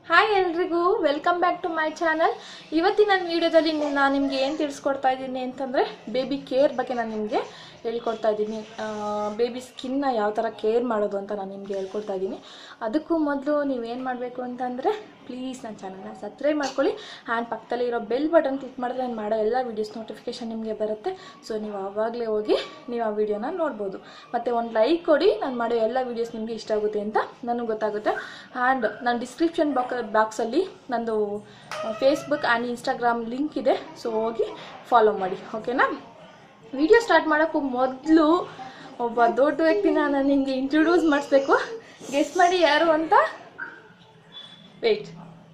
Hi ಎಲ್ರಿಗೂ welcome back to my channel ಇವತ್ತಿನ ನನ್ನ ವಿಡಿಯೋದಲ್ಲಿ ನಾನು ನಿಮಗೆ ಏನು ತಿಳಿಸ್ಕೊಡ್ತಾ ಇದ್ದೀನಿ ಅಂತಂದರೆ ಬೇಬಿ ಕೇರ್ ಬಗ್ಗೆ ನಾನು ನಿಮಗೆ ಹೇಳ್ಕೊಡ್ತಾ ಇದ್ದೀನಿ ಬೇಬಿ ಸ್ಕಿನ್ನ ಯಾವ ಥರ ಕೇರ್ ಮಾಡೋದು ಅಂತ ನಾನು ನಿಮಗೆ ಹೇಳ್ಕೊಡ್ತಾ ಇದ್ದೀನಿ ಅದಕ್ಕೂ ಮೊದಲು ನೀವೇನು ಮಾಡಬೇಕು ಅಂತಂದರೆ ಪ್ಲೀಸ್ ನನ್ನ ಚಾನಲ್ನ ಸಬ್ಸ್ಕ್ರೈಬ್ ಮಾಡ್ಕೊಳ್ಳಿ ಆ್ಯಂಡ್ ಪಕ್ಕದಲ್ಲಿ ಇರೋ ಬೆಲ್ ಬಟನ್ ಕ್ಲಿಕ್ ಮಾಡಿದ್ರೆ ನಾನು ಮಾಡೋ ಎಲ್ಲ ವೀಡಿಯೋಸ್ ನೋಟಿಫಿಕೇಷನ್ ನಿಮಗೆ ಬರುತ್ತೆ ಸೊ ನೀವು ಆವಾಗಲೇ ಹೋಗಿ ನೀವು ಆ ವಿಡಿಯೋನ ನೋಡ್ಬೋದು ಮತ್ತು ಒಂದು ಲೈಕ್ ಕೊಡಿ ನಾನು ಮಾಡೋ ಎಲ್ಲ ವೀಡಿಯೋಸ್ ನಿಮಗೆ ಇಷ್ಟ ಆಗುತ್ತೆ ಅಂತ ನನಗೆ ಗೊತ್ತಾಗುತ್ತೆ ಆ್ಯಂಡ್ ನಾನು ಡಿಸ್ಕ್ರಿಪ್ಷನ್ ಬಾಕ್ ಬಾಕ್ಸಲ್ಲಿ ನಂದು ಫೇಸ್ಬುಕ್ ಆ್ಯಂಡ್ ಇನ್ಸ್ಟಾಗ್ರಾಮ್ ಲಿಂಕ್ ಇದೆ ಸೊ ಹೋಗಿ ಫಾಲೋ ಮಾಡಿ ಓಕೆನಾ ವಿಡಿಯೋ ಸ್ಟಾರ್ಟ್ ಮಾಡೋಕ್ಕೂ ಮೊದಲು ಒಬ್ಬ ದೊಡ್ಡ ವ್ಯಕ್ತಿನ ನಾನು ನಿಮಗೆ ಇಂಟ್ರೊಡ್ಯೂಸ್ ಮಾಡಿಸ್ಬೇಕು ಗೆಸ್ ಮಾಡಿ ಯಾರು ಅಂತ ವೇಟ್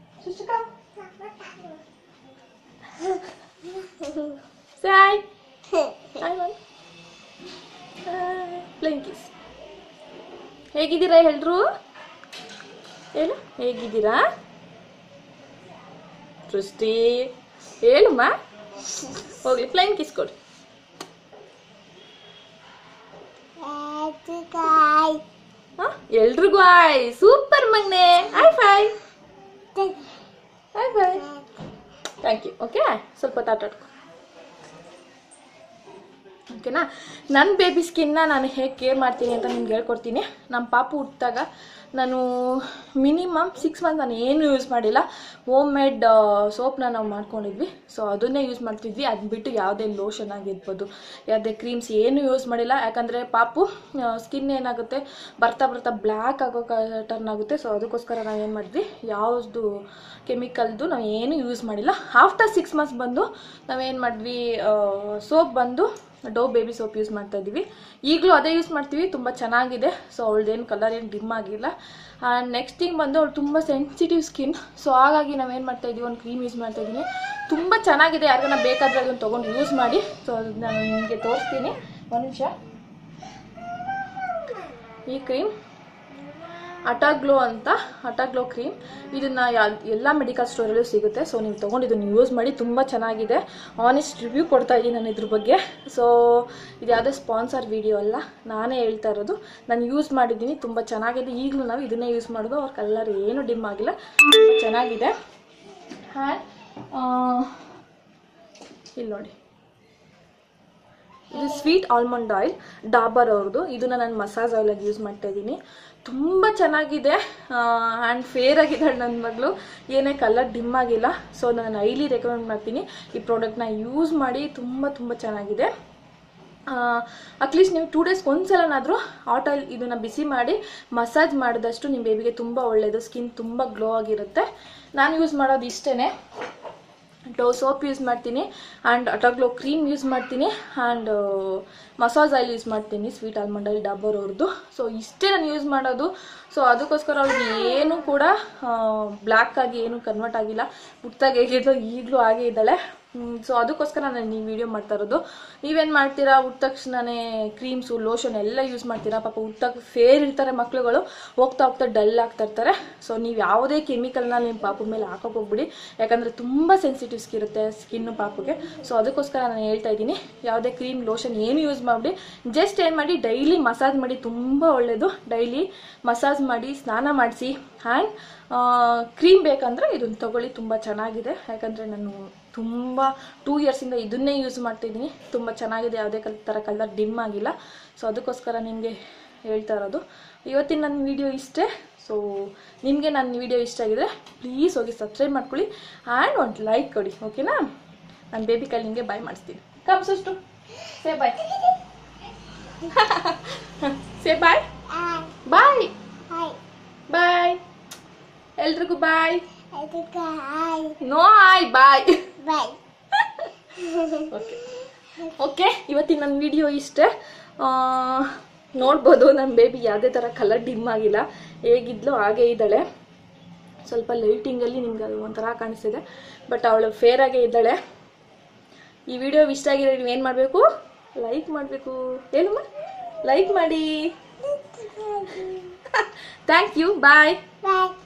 ಸಾಯ್ ಪ್ಲೇನ್ ಕಿಸ್ ಹೇಗಿದ್ದೀರಾ ಎಲ್ರು ಹೇಳು ಹೇಗಿದ್ದೀರಾ ಸೃಷ್ಟಿ ಹೇಳುಮ್ಮ ಹೋಗ್ಲಿ ಪ್ಲೇನ್ ಕಿಸ್ ಕೊಡಿ ಹ? ಎಲ್ರಿಗೂ ಆಯ್ ಸೂಪರ್ ಮಗ್ನೆ high five high five thank you okay ಸ್ವಲ್ಪ ತಾಟಾಡ್ಕೊ ಓಕೆನಾ ನನ್ನ ಬೇಬಿ ಸ್ಕಿನ್ನ ನಾನು ಹೇಗೆ ಕೇರ್ ಮಾಡ್ತೀನಿ ಅಂತ ನಿಮ್ಗೆ ಹೇಳ್ಕೊಡ್ತೀನಿ ನಮ್ಮ ಪಾಪು ಹುಟ್ಟಿದಾಗ ನಾನು ಮಿನಿಮಮ್ ಸಿಕ್ಸ್ ಮಂತ್ ನಾನು ಏನು ಯೂಸ್ ಮಾಡಿಲ್ಲ ಹೋಮ್ ಮೇಡ್ ಸೋಪ್ನ ನಾವು ಮಾಡ್ಕೊಂಡಿದ್ವಿ ಸೊ ಅದನ್ನೇ ಯೂಸ್ ಮಾಡ್ತಿದ್ವಿ ಅದು ಬಿಟ್ಟು ಯಾವುದೇ ಲೋಷನ್ ಆಗಿರ್ಬೋದು ಯಾವುದೇ ಕ್ರೀಮ್ಸ್ ಏನು ಯೂಸ್ ಮಾಡಿಲ್ಲ ಯಾಕಂದರೆ ಪಾಪು ಸ್ಕಿನ್ ಏನಾಗುತ್ತೆ ಬರ್ತಾ ಬರ್ತಾ ಬ್ಲ್ಯಾಕ್ ಆಗೋ ಟರ್ನ್ ಆಗುತ್ತೆ ಸೊ ಅದಕ್ಕೋಸ್ಕರ ನಾವು ಏನು ಮಾಡಿದ್ವಿ ಯಾವುದು ಕೆಮಿಕಲ್ದು ನಾವು ಏನು ಯೂಸ್ ಮಾಡಿಲ್ಲ ಆಫ್ಟರ್ ಸಿಕ್ಸ್ ಮಂತ್ಸ್ ಬಂದು ನಾವೇನು ಮಾಡಿದ್ವಿ ಸೋಪ್ ಬಂದು ಡೋ ಬೇಬಿ ಸೋಪ್ ಯೂಸ್ ಮಾಡ್ತಾ ಇದ್ದೀವಿ ಈಗಲೂ ಅದೇ ಯೂಸ್ ಮಾಡ್ತೀವಿ ತುಂಬ ಚೆನ್ನಾಗಿದೆ ಸೊ ಅವಳದೇನು ಕಲರ್ ಏನು ಡಿಮ್ ಆಗಿಲ್ಲ ಆ್ಯಂಡ್ ನೆಕ್ಸ್ಟ್ ಥಿಂಗ್ ಬಂದು ಅವಳು ತುಂಬ ಸೆನ್ಸಿಟಿವ್ ಸ್ಕಿನ್ ಸೊ ಹಾಗಾಗಿ ನಾವೇನು ಮಾಡ್ತಾ ಇದ್ದೀವಿ ಒಂದು ಕ್ರೀಮ್ ಯೂಸ್ ಮಾಡ್ತಾ ಇದ್ದೀನಿ ತುಂಬ ಚೆನ್ನಾಗಿದೆ ಯಾರಿಗಾನ ಬೇಕಾದರೆ ಅದನ್ನು ತೊಗೊಂಡು ಯೂಸ್ ಮಾಡಿ ಸೊ ಅದನ್ನ ನಾನು ನಿಮಗೆ ತೋರಿಸ್ತೀನಿ ಒಂದು ನಿಮಿಷ ಈ ಕ್ರೀಮ್ ಅಟಾಗ್ಲೋ ಅಂತ ಅಟಾಗ್ಲೋ ಕ್ರೀಮ್ ಇದನ್ನ ಯಾ ಎಲ್ಲ ಮೆಡಿಕಲ್ ಸ್ಟೋರಲ್ಲೂ ಸಿಗುತ್ತೆ ಸೊ ನೀವು ತೊಗೊಂಡು ಇದನ್ನು ಯೂಸ್ ಮಾಡಿ ತುಂಬ ಚೆನ್ನಾಗಿದೆ ಆನೆಸ್ಟ್ ರಿವ್ಯೂ ಕೊಡ್ತಾ ಇದ್ದೀನಿ ನಾನು ಇದ್ರ ಬಗ್ಗೆ ಸೊ ಇದು ಯಾವುದೇ ಸ್ಪಾನ್ಸರ್ ವಿಡಿಯೋ ಅಲ್ಲ ನಾನೇ ಹೇಳ್ತಾ ಇರೋದು ನಾನು ಯೂಸ್ ಮಾಡಿದ್ದೀನಿ ತುಂಬ ಚೆನ್ನಾಗಿದೆ ಈಗಲೂ ನಾವು ಇದನ್ನೇ ಯೂಸ್ ಮಾಡೋದು ಅವ್ರ ಕಲರ್ ಏನು ಡಿಮ್ ಆಗಿಲ್ಲ ತುಂಬ ಚೆನ್ನಾಗಿದೆ ಹ್ಯಾಂಡ್ ಇಲ್ಲಿ ನೋಡಿ ಇದು ಸ್ವೀಟ್ ಆಲ್ಮಂಡ್ ಆಯಿಲ್ ಡಾಬರ್ ಅವ್ರದ್ದು ಇದನ್ನ ನಾನು ಮಸಾಜ್ ಆಯಿಲಾಗಿ ಯೂಸ್ ಮಾಡ್ತಾ ಇದ್ದೀನಿ ತುಂಬ ಚೆನ್ನಾಗಿದೆ ಆ್ಯಂಡ್ ಫೇರ್ ಆಗಿದ್ದಾಳೆ ನನ್ನ ಮಗಳು ಏನೇ ಕಲರ್ ಡಿಮ್ ಆಗಿಲ್ಲ ಸೊ ನಾನು ಐಲಿ ರೆಕಮೆಂಡ್ ಮಾಡ್ತೀನಿ ಈ ಪ್ರಾಡಕ್ಟ್ನ ಯೂಸ್ ಮಾಡಿ ತುಂಬ ತುಂಬ ಚೆನ್ನಾಗಿದೆ ಅಟ್ಲೀಸ್ಟ್ ನೀವು ಟೂ ಡೇಸ್ಗೆ ಒಂದ್ಸಲನಾದರೂ ಹಾಟ್ ಆಯಿಲ್ ಇದನ್ನು ಬಿಸಿ ಮಾಡಿ ಮಸಾಜ್ ಮಾಡಿದಷ್ಟು ನಿಮ್ಮ ಬೇಬಿಗೆ ತುಂಬ ಒಳ್ಳೆಯದು ಸ್ಕಿನ್ ತುಂಬ ಗ್ಲೋ ಆಗಿರುತ್ತೆ ನಾನು ಯೂಸ್ ಮಾಡೋದು ಇಷ್ಟೇ ಡೋ ಸೋಪ್ ಯೂಸ್ ಮಾಡ್ತೀನಿ ಆ್ಯಂಡ್ ಅಟಾಗ್ಲೋ ಕ್ರೀಮ್ ಯೂಸ್ ಮಾಡ್ತೀನಿ ಆ್ಯಂಡ್ ಮಸಾಜ್ ಆಯಿಲ್ ಯೂಸ್ ಮಾಡ್ತೀನಿ ಸ್ವೀಟ್ ಆಲ್ಮಂಡ್ ಆಯಿಲ್ ಡಬ್ಬರ್ ಅವ್ರದ್ದು ಸೊ ಇಷ್ಟೇ ನಾನು ಯೂಸ್ ಮಾಡೋದು ಸೊ ಅದಕ್ಕೋಸ್ಕರ ಅವ್ಳಿಗೆ ಏನು ಕೂಡ ಬ್ಲ್ಯಾಕ್ ಆಗಿ ಏನು ಕನ್ವರ್ಟ್ ಆಗಿಲ್ಲ ಹುಟ್ಟಾಗ ಹೇಗಿದ್ಲು ಈಗಲೂ ಹಾಗೆ ಇದ್ದಾಳೆ ಸೊ ಅದಕ್ಕೋಸ್ಕರ ನಾನು ಈ ವಿಡಿಯೋ ಮಾಡ್ತಾ ಇರೋದು ನೀವೇನು ಮಾಡ್ತೀರಾ ಹುಟ್ಟ ತಕ್ಷಣನೇ ಕ್ರೀಮ್ಸು ಲೋಷನ್ ಎಲ್ಲ ಯೂಸ್ ಮಾಡ್ತೀರಾ ಪಾಪ ಹುಟ್ಟಾಗ ಫೇರ್ ಇರ್ತಾರೆ ಮಕ್ಳುಗಳು ಹೋಗ್ತಾ ಹೋಗ್ತಾ ಡಲ್ ಆಗ್ತಾ ಇರ್ತಾರೆ ಸೊ ನೀವು ಯಾವುದೇ ಕೆಮಿಕಲ್ನ ನಿಮ್ಮ ಪಾಪದ ಮೇಲೆ ಹಾಕೋಕೆ ಹೋಗ್ಬಿಡಿ ಯಾಕಂದರೆ ತುಂಬ ಸೆನ್ಸಿಟಿವ್ ಸ್ಕಿನ್ ಇರುತ್ತೆ ಸ್ಕಿನ್ನು ಪಾಪಗೆ ಸೊ ಅದಕ್ಕೋಸ್ಕರ ನಾನು ಹೇಳ್ತಾ ಇದ್ದೀನಿ ಯಾವುದೇ ಕ್ರೀಮ್ ಲೋಷನ್ ಏನು ಯೂಸ್ ಮಾಡಿ ಜಸ್ಟ್ ಏನು ಮಾಡಿ ಡೈಲಿ ಮಸಾಜ್ ಮಾಡಿ ತುಂಬ ಒಳ್ಳೆಯದು ಡೈಲಿ ಮಸಾಜ್ ಮಾಡಿ ಸ್ನಾನ ಮಾಡಿಸಿ ಆ್ಯಂಡ್ ಕ್ರೀಮ್ ಬೇಕಂದರೆ ಇದನ್ನು ತೊಗೊಳ್ಳಿ ತುಂಬ ಚೆನ್ನಾಗಿದೆ ಯಾಕಂದರೆ ನಾನು ತುಂಬ ಟೂ ಇಯರ್ಸಿಂದ ಇದನ್ನೇ ಯೂಸ್ ಮಾಡ್ತಿದ್ದೀನಿ ತುಂಬ ಚೆನ್ನಾಗಿದೆ ಯಾವುದೇ ಕಲ್ ಥರ ಕಲರ್ ಡಿಮ್ ಆಗಿಲ್ಲ ಸೊ ಅದಕ್ಕೋಸ್ಕರ ನಿಮಗೆ ಹೇಳ್ತಾ ಇರೋದು ಇವತ್ತಿನ ನನ್ನ ವಿಡಿಯೋ ಇಷ್ಟೇ ಸೊ ನಿಮಗೆ ನನ್ನ ವಿಡಿಯೋ ಇಷ್ಟ ಆಗಿದ್ರೆ ಪ್ಲೀಸ್ ಹೋಗಿ ಸಬ್ಸ್ಕ್ರೈಬ್ ಮಾಡ್ಕೊಳ್ಳಿ ಆ್ಯಂಡ್ ಒಂದು ಲೈಕ್ ಕೊಡಿ ಓಕೆನಾ ನಾನು ಬೇಬಿ ಕೈಲಿ ನಿಮಗೆ ಬಾಯ್ ಮಾಡಿಸ್ತೀನಿ ಕಮ್ಸಷ್ಟು ಸೇ ಬಾಯ್ ಸೇ ಬಾಯ್ ಬಾಯ್ ಬಾಯ್ ಎಲ್ರಿಗೂ bye no hi bye okay okay ಇವತ್ತಿನ ನನ್ನ ವಿಡಿಯೋ ಇಷ್ಟೇ ಆ, ನೋಡ್ಬೋದು ನನ್ನ ಬೇಬಿ ಯಾವುದೇ ಥರ ಕಲರ್ ಡಿಮ್ ಆಗಿಲ್ಲ ಹೇಗಿದ್ಲು ಹಾಗೇ ಇದ್ದಾಳೆ ಸ್ವಲ್ಪ ಲೈಟಿಂಗಲ್ಲಿ ನಿಮ್ಗೆ ಅದು ಒಂಥರ ಕಾಣಿಸ್ತಿದೆ ಬಟ್ ಅವಳು ಫೇರ್ ಆಗೇ ಇದ್ದಾಳೆ ಈ ವಿಡಿಯೋ ಇಷ್ಟ ಆಗಿದ್ರೆ ನೀವು ಏನು ಮಾಡಬೇಕು ಲೈಕ್ ಮಾಡಬೇಕು ಏನಮ್ಮ ಲೈಕ್ ಮಾಡಿ ಥ್ಯಾಂಕ್ ಯು ಬಾಯ್ Bye.